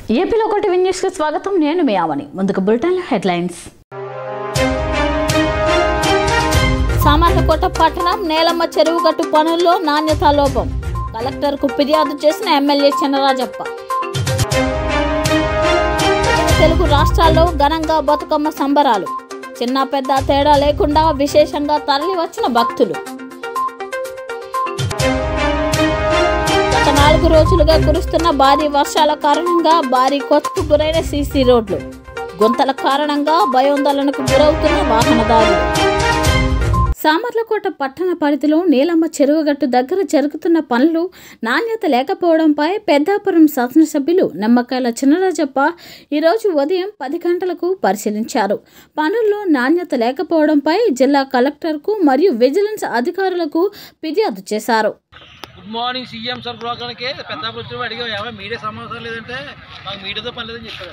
ఏపీలో ఒకటి న్యూస్కి స్వాగతం నేను మీ ఆవని ముందుకు బులెటిన్ హెడ్లైన్స్ సామర్లకోట పట్టణం నేలమ్మ చెరువుగట్టు పనుల్లో నాణ్యతా లోపం కలెక్టర్కు ఫిర్యాదు చేసిన ఎమ్మెల్యే చినరాజప్ప తెలుగు రాష్ట్రాల్లో ఘనంగా బతుకమ్మ సంబరాలు చిన్న పెద్ద తేడా లేకుండా విశేషంగా తరలి వచ్చిన భక్తులు గత నాలుగు రోజులుగా కురుస్తున్న భారీ వర్షాల కారణంగా భారీ కొత్తకు గురైన సీసీ రోడ్లు గుంతల కారణంగా భయోందోళనకు గురవుతున్న వాహనదారులు సామర్లకోట పట్టణ పరిధిలో నీలమ్మ చెరువుగట్టు దగ్గర జరుగుతున్న పనులు నాణ్యత లేకపోవడంపై పెద్దాపురం శాసనసభ్యులు నిమ్మకాయల చిన్నరాజప్ప ఈరోజు ఉదయం పది గంటలకు పరిశీలించారు పనుల్లో నాణ్యత లేకపోవడంపై జిల్లా కలెక్టర్కు మరియు విజిలెన్స్ అధికారులకు ఫిర్యాదు చేశారు గుడ్ మార్నింగ్ సీఎం సార్ ప్రోగ్రామ్కి పెద్ద వచ్చి అడిగాం ఏమో మీడియా సమాచారం లేదంటే మాకు మీడియాతో పని లేదని చెప్పారు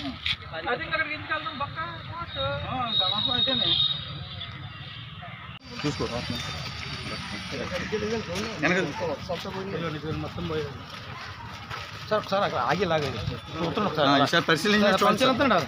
సార్ ఒకసారి అక్కడ ఆగి లాగండి చూస్తున్నాం ఒకసారి ఈసారి పరిశీలించి సార్, చూడండి సార్. పరిశీలిస్తున్నాడు.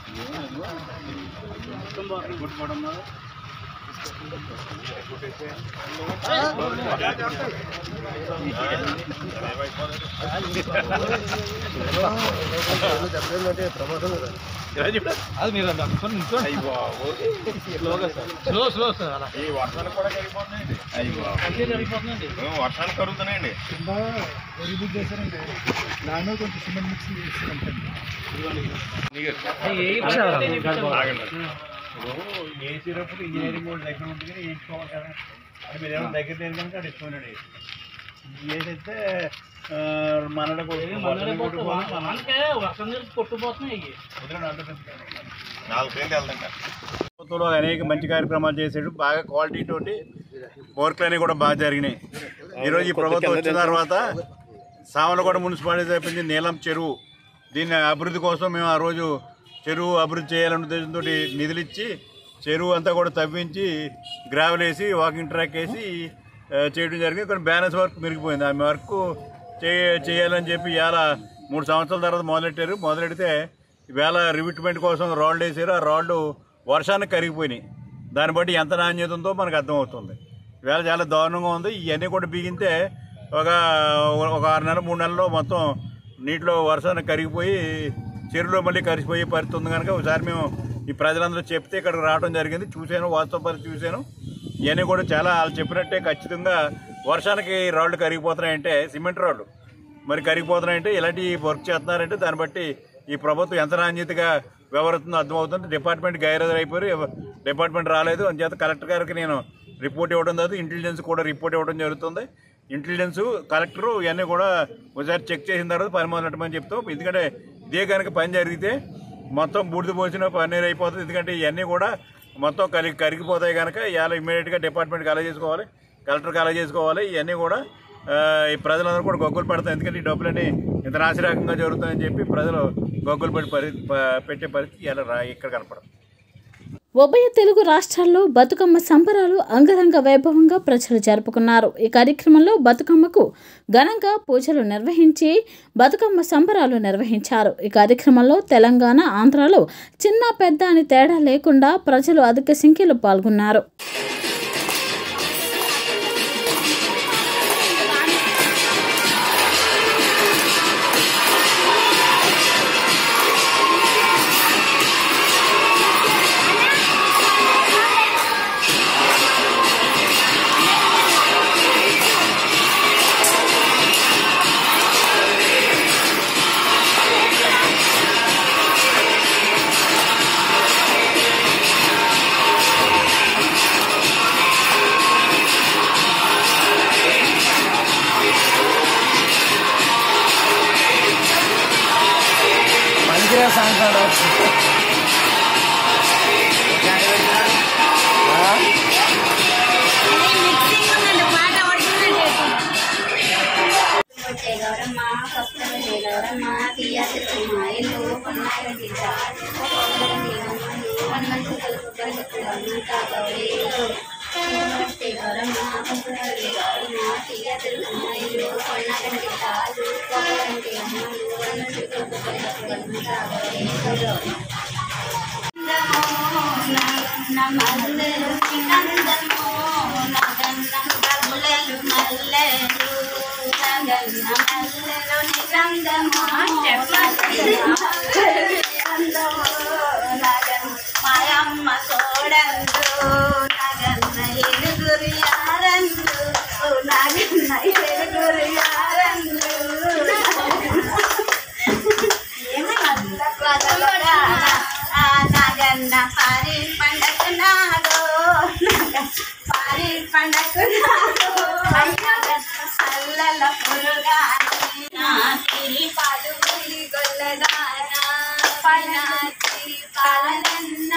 అది మీరు అన్నారు. అనుకోండి, నిల్చోండి. స్లోగా సార్. స్లో స్లో సార్ అలా ఈ వర్షాలు కూడా కరిగిపోతున్నాయండి అన్నీ జరిగిపోతుందండి వర్షాలు కరుగుతున్నాయండి వేసేటప్పుడు ఇంజనీరింగ్ వాళ్ళు దగ్గర ఉంటుంది వేయించుకోవాలి కదా అది మీరు ఏమైనా దగ్గర దేని కనుక అది ఇస్తున్నాడు వేసేస్తే మనడ వర్షం కొట్టుపోతున్నాయి నాలుగు పేర్లు వెళ్తాం ప్రభుత్వంలో అనేక మంచి కార్యక్రమాలు చేసాడు బాగా క్వాలిటీ తోటి వర్క్లు అనేవి కూడా బాగా జరిగినాయి ఈరోజు ఈ ప్రభుత్వం వచ్చిన తర్వాత సామలకోట మున్సిపాలిటీ తప్పించి నీలం చెరువు దీన్ని అభివృద్ధి కోసం మేము ఆ రోజు చెరువు అభివృద్ధి చేయాలనే ఉద్దేశంతో నిధులు ఇచ్చి చెరువు అంతా కూడా తవ్వించి గ్రావెల్ వేసి వాకింగ్ ట్రాక్ వేసి ఆ, చేయడం జరిగింది కొన్ని బ్యాలెన్స్ వర్క్ మిరిగిపోయింది ఆ వర్క్ చేయ చేయాలని చెప్పి ఇవాళ మూడు సంవత్సరాల తర్వాత మొదలెట్టారు మొదలెడితే ఈవేళ రివిట్మెంట్ కోసం రాళ్ళు వేసారు ఆ రాళ్ళు వర్షానికి కరిగిపోయినాయి దాన్ని బట్టి ఎంత నాణ్యత ఉందో మనకు అర్థమవుతుంది ఈవేళ చాలా దారుణంగా ఉంది ఇవన్నీ కూడా బిగింతే ఒక ఒక ఆరు నెలలు మూడు నెలల్లో మొత్తం నీటిలో వర్షానికి కరిగిపోయి చెరువులో మళ్ళీ కరిగిపోయే పరిస్థితి ఉంది కనుక ఒకసారి మేము ఈ ప్రజలందరూ చెప్తే ఇక్కడికి రావడం జరిగింది చూశాను వాస్తవ పరిస్థితి చూశాను ఇవన్నీ కూడా చాలా వాళ్ళు చెప్పినట్టే ఖచ్చితంగా వర్షానికి రాళ్ళు కరిగిపోతున్నాయంటే సిమెంట్ రాళ్ళు మరి కరిగిపోతున్నాయంటే ఇలాంటి వర్క్ చేస్తున్నారంటే దాన్ని బట్టి ఈ ప్రభుత్వం ఎంత నాణ్యతగా వ్యవహరిస్తుందో అర్థమవుతుంది డిపార్ట్మెంట్ గైరదర్ అయిపోయారు డిపార్ట్మెంట్ రాలేదు అంచేత కలెక్టర్ గారికి నేను రిపోర్ట్ ఇవ్వడం తర్వాత ఇంటెలిజెన్స్ కూడా రిపోర్ట్ ఇవ్వడం జరుగుతుంది ఇంటెలిజెన్స్ కలెక్టర్ ఇవన్నీ కూడా ఒకసారి చెక్ చేసిన తర్వాత పని మొదలెట్టమని చెప్తాం ఎందుకంటే ఇదే కనుక పని జరిగితే మొత్తం బూడిద పోసిన పన్నీరు అయిపోతుంది ఎందుకంటే ఇవన్నీ కూడా మొత్తం కరిగి కరిగిపోతాయి కనుక ఇవాళ ఇమీడియట్గా డిపార్ట్మెంట్ అలా చేసుకోవాలి కలెక్టర్కి అలా చేసుకోవాలి ఇవన్నీ కూడా ఆ, ఈ ప్రజలందరూ కూడా గొగ్గులు పెడతారు ఎందుకంటే ఈ డబ్బులన్నీ ఇంత నాసిరకంగా జరుగుతాయని చెప్పి ప్రజలు గొగ్గులు పెట్టి పరి ప- పెట్టే పరిస్థితి ఇలా రా ఇక్కడ కనపడదు ఉభయ తెలుగు రాష్ట్రాల్లో బతుకమ్మ సంబరాలు అంగరంగ వైభవంగా ప్రజలు జరుపుకున్నారు ఈ కార్యక్రమంలో బతుకమ్మకు ఘనంగా పూజలు నిర్వహించి బతుకమ్మ సంబరాలు నిర్వహించారు ఈ కార్యక్రమంలో తెలంగాణ ఆంధ్రాలో చిన్న పెద్ద అని తేడా లేకుండా ప్రజలు అధిక సంఖ్యలో పాల్గొన్నారు వచ్చే గౌరమ్మ కష్టం వచ్చే గౌరమ్మ తీయమ్మ ఇల్లు కొన్నాయి వన్ మంత్ కలుపు గౌరీ వచ్చే గౌరమ్మ కష్టం వచ్చే గౌరమ్మ తీయమ్మ ఇల్లు కొన్నాయి చాలు ఒకరంటే అమ్మలు వన్ మంత్ కలుపు మల్లెలు నందమో నగన్న మల్లెలు మల్లెలు నగన్న మల్లెలు నిరందమో నిరందమో నగన్న మాయమ్మ తోడందు నగన్న ఎలుగురు యారందు నగన్న ఎలుగురు యారందు నాగన్న పారి పండగ నాడు పారి పండగ నాడు చల్లల పురుగాని నా తిరి పాలు గురి గొల్లదానా పనాచి పాలనన్న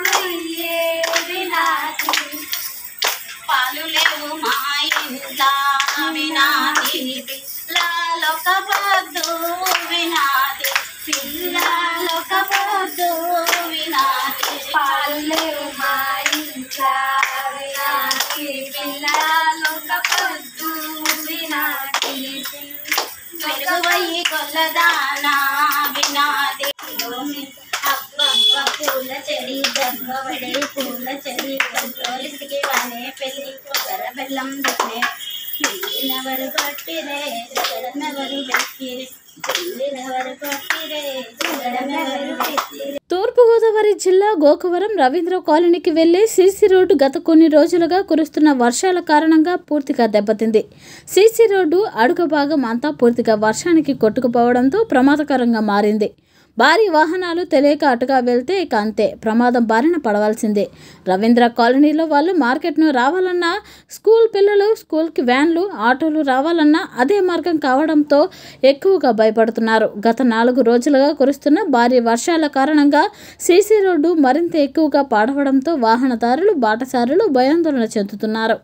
వినాచి పాలు లేవు మా ఇంట్లో వినాది పిల్లలొక పొద్దు వినాది పిల్లలొక పొద్దు వినాది పాలు లేవు మా ఇంట్లో వినాది పిల్లలొక పొద్దు వినాది వెలుగువయ్యి కొల్లదానా వినాది అబ్బబ్బ పూల చెడి దెబ్బబడి పూల చెడి దొరికి వనే పెళ్లి కొబ్బర బెల్లం దున్నే పెళ్ళినవరు కొట్టిరే జగడనవరు పెట్టిరే పెళ్ళినవరు కొట్టిరే జగడనవరు పెట్టిరే తూర్పుగోదావరి జిల్లా గోకవరం రవీంద్ర కాలనీకి వెళ్లే సీసీ రోడ్డు గత కొన్ని రోజులుగా కురుస్తున్న వర్షాల కారణంగా పూర్తిగా దెబ్బతింది సీసీ రోడ్డు అడుగు భాగం అంతా పూర్తిగా వర్షానికి కొట్టుకుపోవడంతో ప్రమాదకరంగా మారింది భారీ వాహనాలు తెలియక అటుగా వెళ్తే ఇక అంతే ప్రమాదం బారిన పడవలసిందే రవీంద్ర కాలనీలో వాళ్ళు మార్కెట్ను రావాలన్నా స్కూల్ పిల్లలు స్కూల్కి వ్యాన్లు ఆటోలు రావాలన్నా అదే మార్గం కావడంతో ఎక్కువగా భయపడుతున్నారు గత నాలుగు రోజులుగా కురుస్తున్న భారీ వర్షాల కారణంగా సీసీ రోడ్డు మరింత ఎక్కువగా పాడవడంతో వాహనదారులు బాటసారులు భయాందోళన చెందుతున్నారు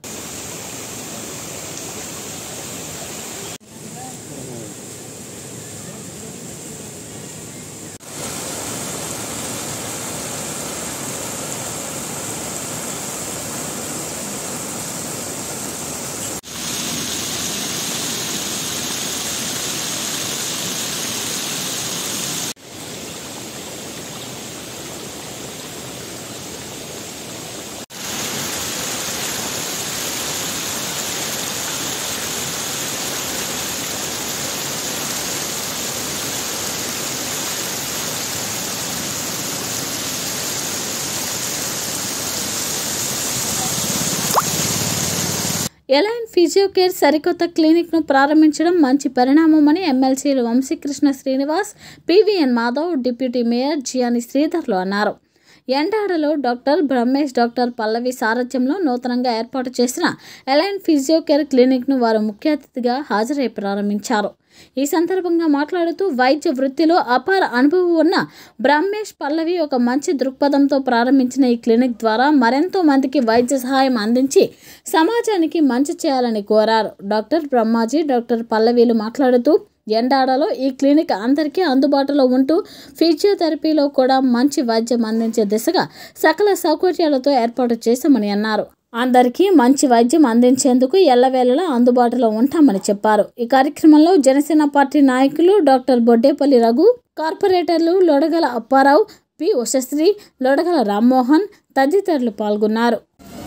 ఎలైన్ ఫిజియోకేర్ సరికొత్త క్లినిక్ను ప్రారంభించడం మంచి పరిణామమని ఎమ్మెల్సీలు Vamsikrishna Srinivas P V N Madhav deputy mayor Jiyani శ్రీధర్లు అన్నారు ఎండాడలో డాక్టర్ బ్రహ్మేష్ డాక్టర్ పల్లవి సారథ్యంలో నూతనంగా ఏర్పాటు చేసిన ఎలైన్ ఫిజియోకేర్ క్లినిక్ను వారు ముఖ్య అతిథిగా హాజరై ప్రారంభించారు ఈ సందర్భంగా మాట్లాడుతూ వైద్య వృత్తిలో అపార అనుభవం ఉన్న బ్రహ్మేష్ పల్లవి ఒక మంచి దృక్పథంతో ప్రారంభించిన ఈ క్లినిక్ ద్వారా మరెంతో మందికి వైద్య సహాయం అందించి సమాజానికి మంచి చేయాలని కోరారు డాక్టర్ బ్రహ్మాజీ డాక్టర్ పల్లవీలు మాట్లాడుతూ ఎండాడలో ఈ క్లినిక్ అందరికీ అందుబాటులో ఉంటూ ఫిజియోథెరపీలో కూడా మంచి వైద్యం అందించే దిశగా సకల సౌకర్యాలతో ఏర్పాటు చేశామని అన్నారు అందరికీ మంచి వైద్యం అందించేందుకు ఎల్లవేళలా అందుబాటులో ఉంటామని చెప్పారు ఈ కార్యక్రమంలో జనసేన పార్టీ నాయకులు డాక్టర్ బొడ్డేపల్లి రఘు కార్పొరేటర్లు లొడగల అప్పారావు పి ఉషశ్రీ లొడగల రామ్మోహన్ తదితరులు పాల్గొన్నారు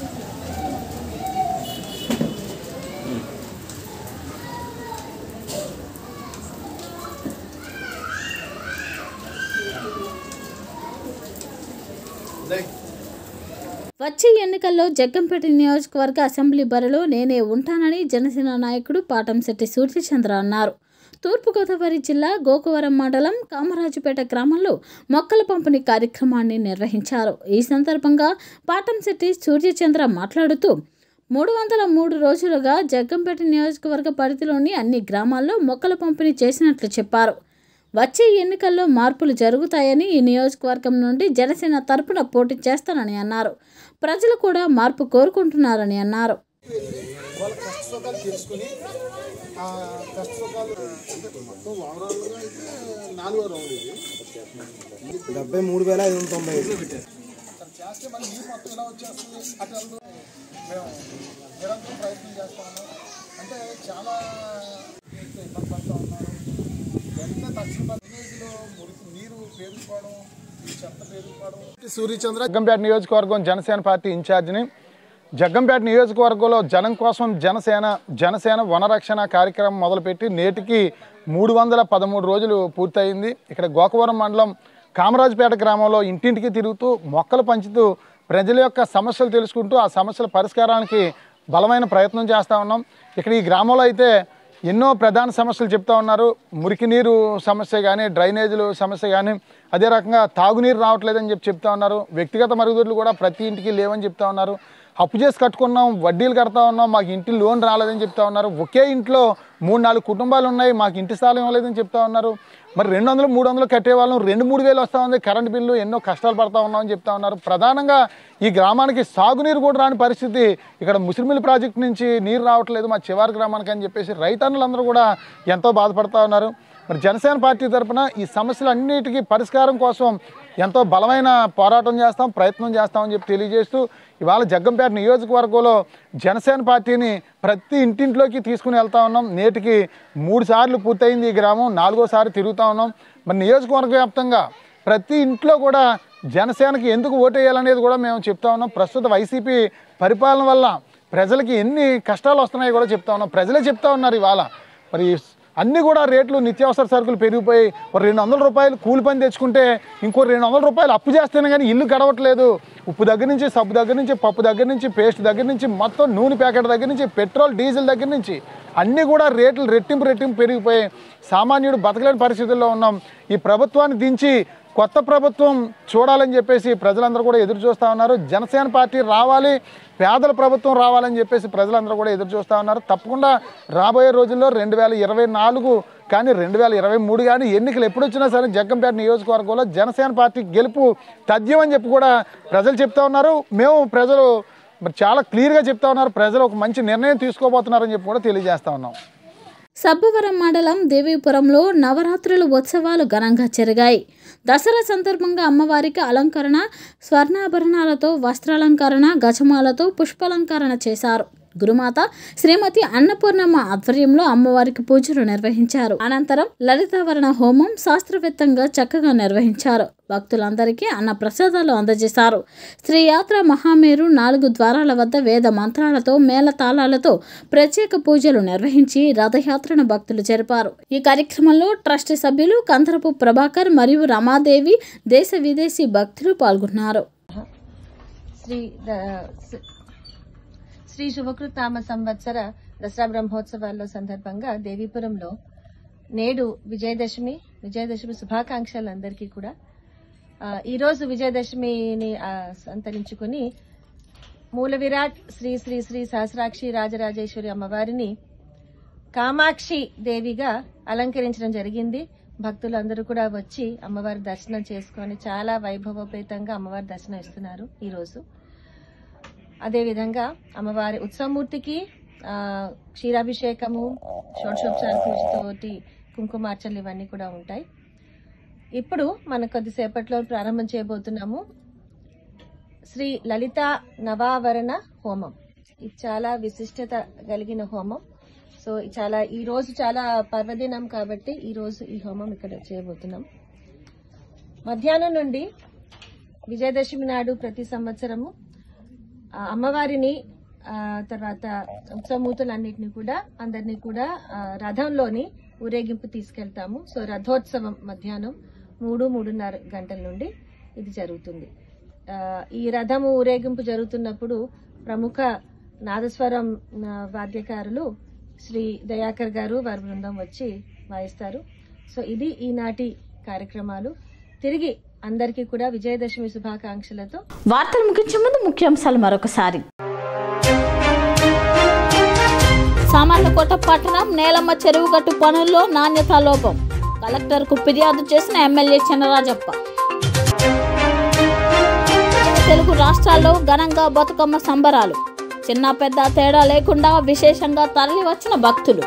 వచ్చే ఎన్నికల్లో జగ్గంపేట నియోజకవర్గ అసెంబ్లీ బరిలో నేనే ఉంటానని జనసేన నాయకుడు పాటంశెట్టి సూర్యచంద్ర అన్నారు తూర్పుగోదావరి జిల్లా గోకవరం మండలం కామరాజుపేట గ్రామంలో మొక్కల పంపిణీ కార్యక్రమాన్ని నిర్వహించారు ఈ సందర్భంగా పాటంశెట్టి సూర్యచంద్ర మాట్లాడుతూ మూడు వందల మూడు రోజులుగా జగ్గంపేట నియోజకవర్గ పరిధిలోని అన్ని గ్రామాల్లో మొక్కల పంపిణీ చేసినట్లు చెప్పారు వచ్చే ఎన్నికల్లో మార్పులు జరుగుతాయని ఈ నియోజకవర్గం నుండి జనసేన తరపున పోటీ చేస్తానని అన్నారు ప్రజలు కూడా మార్పు కోరుకుంటున్నారని అన్నారు వాళ్ళ కష్ట సుఖాలు తెలుసుకుని ఆ కష్ట సుఖాలు మొత్తం ఓవరాల్గా అయితే నాలుగో రౌండ్ ఇది డెబ్బై మూడు వేల ఐదు వందల తొంభై ఐదు అక్కడ చేస్తే మళ్ళీ నీరు మొత్తం ఇలా వచ్చేస్తుంది అటు వెళ్తూ మేము నిరంతరం ప్రయత్నం చేస్తా ఉన్నాం అంటే చాలా ఇబ్బంది పడుతూ ఉన్నారు వెంటనే తక్షణ డ్రైనేజీలో మురికి నీరు పేరుకుపోవడం ఈ చెత్త పేరుకుపోవడం సూర్యచంద్ర జగ్గంపేట నియోజకవర్గం జనసేన పార్టీ ఇన్ఛార్జిని జగ్గంపేట నియోజకవర్గంలో జనం కోసం జనసేన జనసేన వనరక్షణ కార్యక్రమం మొదలుపెట్టి నేటికి మూడు వందల పదమూడు రోజులు పూర్తయింది ఇక్కడ గోకవరం మండలం కామరాజపేట గ్రామంలో ఇంటింటికి తిరుగుతూ మొక్కలు పంచుతూ ప్రజల యొక్క సమస్యలు తెలుసుకుంటూ ఆ సమస్యల పరిష్కారానికి బలమైన ప్రయత్నం చేస్తూ ఉన్నాం ఇక్కడ ఈ గ్రామంలో అయితే ఎన్నో ప్రధాన సమస్యలు చెప్తా ఉన్నారు మురికి నీరు సమస్య కానీ డ్రైనేజీలు సమస్య కానీ అదే రకంగా తాగునీరు రావట్లేదని చెప్పి చెప్తా ఉన్నారు వ్యక్తిగత మరుగుదొడ్లు కూడా ప్రతి ఇంటికి లేవని చెప్తా ఉన్నారు అప్పు చేసి కట్టుకున్నాం వడ్డీలు కడతా ఉన్నాం మాకు ఇంటి లోన్ రాలేదని చెప్తా ఉన్నారు ఒకే ఇంట్లో మూడు నాలుగు కుటుంబాలు ఉన్నాయి మాకు ఇంటి స్థలం ఇవ్వలేదని చెప్తా ఉన్నారు మరి రెండు వందలు మూడు వందలు కట్టే వాళ్ళం రెండు మూడు వేలు వస్తూ ఉంది కరెంట్ బిల్లు ఎన్నో కష్టాలు పడతా ఉన్నామని చెప్తా ఉన్నారు ప్రధానంగా ఈ గ్రామానికి సాగునీరు కూడా రాని పరిస్థితి ఇక్కడ ముసిరిమిల్లి ప్రాజెక్టు నుంచి నీరు రావట్లేదు మా చివరి గ్రామానికి అని చెప్పేసి రైతన్నులందరూ కూడా ఎంతో బాధపడతా ఉన్నారు మరి జనసేన పార్టీ తరఫున ఈ సమస్యలన్నిటికీ పరిష్కారం కోసం ఎంతో బలమైన పోరాటం చేస్తాం ప్రయత్నం చేస్తామని చెప్పి తెలియజేస్తూ ఇవాళ జగ్గంపేట నియోజకవర్గంలో జనసేన పార్టీని ప్రతి ఇంటింట్లోకి తీసుకుని వెళ్తా ఉన్నాం నేటికి మూడు సార్లు పూర్తయింది ఈ గ్రామం నాలుగోసారి తిరుగుతూ ఉన్నాం మరి నియోజకవర్గ వ్యాప్తంగా ప్రతి ఇంట్లో కూడా జనసేనకి ఎందుకు ఓటేయాలనేది కూడా మేము చెప్తా ఉన్నాం ప్రస్తుత వైసీపీ పరిపాలన వల్ల ప్రజలకి ఎన్ని కష్టాలు వస్తున్నాయో కూడా చెప్తా ఉన్నాం ప్రజలే చెప్తా ఉన్నారు ఇవాళ మరి అన్నీ కూడా రేట్లు నిత్యావసర సరుకులు పెరిగిపోయి ఒక రెండు వందల రూపాయలు కూలి పని తెచ్చుకుంటే ఇంకో రెండు వందల రూపాయలు అప్పు చేస్తేనే కానీ ఇల్లు గడవట్లేదు ఉప్పు దగ్గర నుంచి సబ్బు దగ్గర నుంచి పప్పు దగ్గర నుంచి పేస్ట్ దగ్గర నుంచి మొత్తం నూనె ప్యాకెట్ దగ్గర నుంచి పెట్రోల్ డీజిల్ దగ్గర నుంచి అన్నీ కూడా రేట్లు రెట్టింపు రెట్టింపు పెరిగిపోయి సామాన్యుడు బతకలేని పరిస్థితుల్లో ఉన్నాం ఈ ప్రభుత్వాన్ని దించి కొత్త ప్రభుత్వం చూడాలని చెప్పేసి ప్రజలందరూ కూడా ఎదురు చూస్తూ ఉన్నారు జనసేన పార్టీ రావాలి పేదల ప్రభుత్వం రావాలని చెప్పేసి ప్రజలందరూ కూడా ఎదురు చూస్తూ ఉన్నారు తప్పకుండా రాబోయే రోజుల్లో రెండు వేల ఇరవై నాలుగు కానీ రెండు వేల ఇరవై మూడు కానీ ఎన్నికలు ఎప్పుడు వచ్చినా సరే జగ్గంపేట నియోజకవర్గంలో జనసేన పార్టీ గెలుపు తథ్యం అని చెప్పి కూడా ప్రజలు చెప్తా ఉన్నారు మేము ప్రజలు మరి చాలా క్లియర్గా చెప్తా ఉన్నారు ప్రజలు ఒక మంచి నిర్ణయం తీసుకోబోతున్నారని చెప్పి కూడా తెలియజేస్తా ఉన్నాం సబ్బవరం మండలం దేవీపురంలో నవరాత్రుల ఉత్సవాలు ఘనంగా జరిగాయి దసరా సందర్భంగా అమ్మవారికి అలంకరణ స్వర్ణాభరణాలతో వస్త్రాలంకరణ గజమాలతో పుష్పాలంకరణ చేశారు గురుమాత శ్రీమతి అన్నపూర్ణమ్మ ఆధ్వర్యంలో అమ్మవారికి పూజలు నిర్వహించారు అనంతరం లలితావరణ హోమం శాస్త్రవేత్తంగా చక్కగా నిర్వహించారు భక్తులందరికీ అన్న ప్రసాదాలు అందజేశారు శ్రీ యాత్ర మహామేరు నాలుగు ద్వారాల వద్ద వేద మంత్రాలతో మేళతాళాలతో ప్రత్యేక పూజలు నిర్వహించి రథయాత్రను భక్తులు జరిపారు ఈ కార్యక్రమంలో ట్రస్ట్ సభ్యులు కందరపు ప్రభాకర్ మరియు రమాదేవి దేశ విదేశీ భక్తులు పాల్గొన్నారు శ్రీ ద- శ్రీ- శ్రీ శుభకృత్ నామ సంవత్సర దసరా బ్రహ్మోత్సవాల్లో సందర్భంగా దేవీపురంలో నేడు విజయదశమి విజయదశమి శుభాకాంక్షలు అందరికీ కూడా ఆ, ఈరోజు విజయదశమిని ఆ, సంతరించుకుని మూల విరాట్ శ్రీ శ్రీ శ్రీ సహస్రాక్షి రాజరాజేశ్వరి అమ్మవారిని కామాక్షి దేవిగా అలంకరించడం జరిగింది భక్తులందరూ కూడా వచ్చి అమ్మవారి దర్శనం చేసుకొని చాలా వైభవోపేతంగా అమ్మవారి దర్శనం ఇస్తున్నారు ఈరోజు అదేవిధంగా అమ్మవారి ఉత్సవమూర్తికి ఆ, క్షీరాభిషేకము షోడశోపచార పూజతోటి కుంకుమార్చనలు ఇవన్నీ కూడా ఉంటాయి ఇప్పుడు మనం కొద్దిసేపట్లో ప్రారంభం చేయబోతున్నాము శ్రీ లలిత నవావరణ హోమం ఇది చాలా విశిష్టత కలిగిన హోమం సో ఇది చాలా ఈ రోజు చాలా పర్వదినం కాబట్టి ఈ రోజు ఈ హోమం ఇక్కడ చేయబోతున్నాం మధ్యాహ్నం నుండి విజయదశమి నాడు ప్రతి సంవత్సరము ఆ, అమ్మవారిని ఆ, తర్వాత ఉత్సవమూర్తులన్నిటిని కూడా అందరినీ కూడా ఆ, రథంలోని ఊరేగింపు తీసుకెళ్తాము సో రథోత్సవం మధ్యాహ్నం మూడు మూడున్నర గంటల నుండి ఇది జరుగుతుంది ఆ, ఈ రథము ఊరేగింపు జరుగుతున్నప్పుడు ప్రముఖ నాదస్వరం ఆ, వాద్యకారులు శ్రీ దయాకర్ గారు వారి బృందం వచ్చి వాయిస్తారు సో ఇది ఈనాటి కార్యక్రమాలు తిరిగి అందరికీ కూడా విజయదశమి శుభాకాంక్షలతో వార్తలు ముగించే ముందు ముఖ్యాంశాలు మరొకసారి సామర్లకోట పట్టణం నేలమ్మ చెరువు గట్టు పనుల్లో నాణ్యతా లోపం కలెక్టర్కు ఫిర్యాదు చేసిన ఎమ్మెల్యే చినరాజప్ప తెలుగు రాష్ట్రాల్లో ఘనంగా బతుకమ్మ సంబరాలు చిన్న పెద్ద తేడా లేకుండా విశేషంగా తరలి వచ్చిన భక్తులు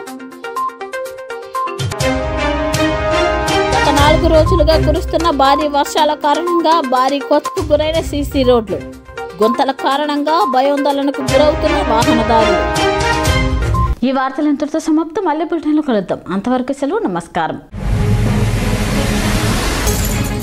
గత నాలుగు రోజులుగా కురుస్తున్న భారీ వర్షాల కారణంగా భారీ కొత్తకు గురైన సీసీ రోడ్లు గుంతల కారణంగా భయోందోళనకు గురవుతున్న వాహనదారులు ఈ వార్తలు ఇంతటితో సమాప్తం మళ్ళీ బులెటిన్లో కలుద్దాం అంతవరకు సెలవు నమస్కారం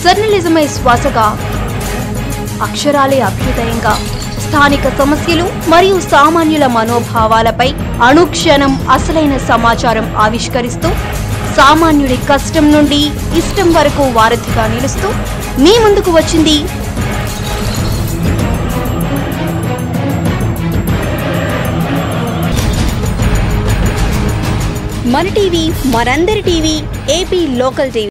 జర్నలిజమే శ్వాసగా అక్షరాలే అభ్యుదయంగా స్థానిక సమస్యలు మరియు సామాన్యుల మనోభావాలపై అనుక్షణం అసలైన సమాచారం ఆవిష్కరిస్తూ సామాన్యుడి కష్టం నుండి ఇష్టం వరకు వారధిగా నిలుస్తూ మీ ముందుకు వచ్చింది మన టీవీ మనందరి టీవీ ఏపీ లోకల్ టీవీ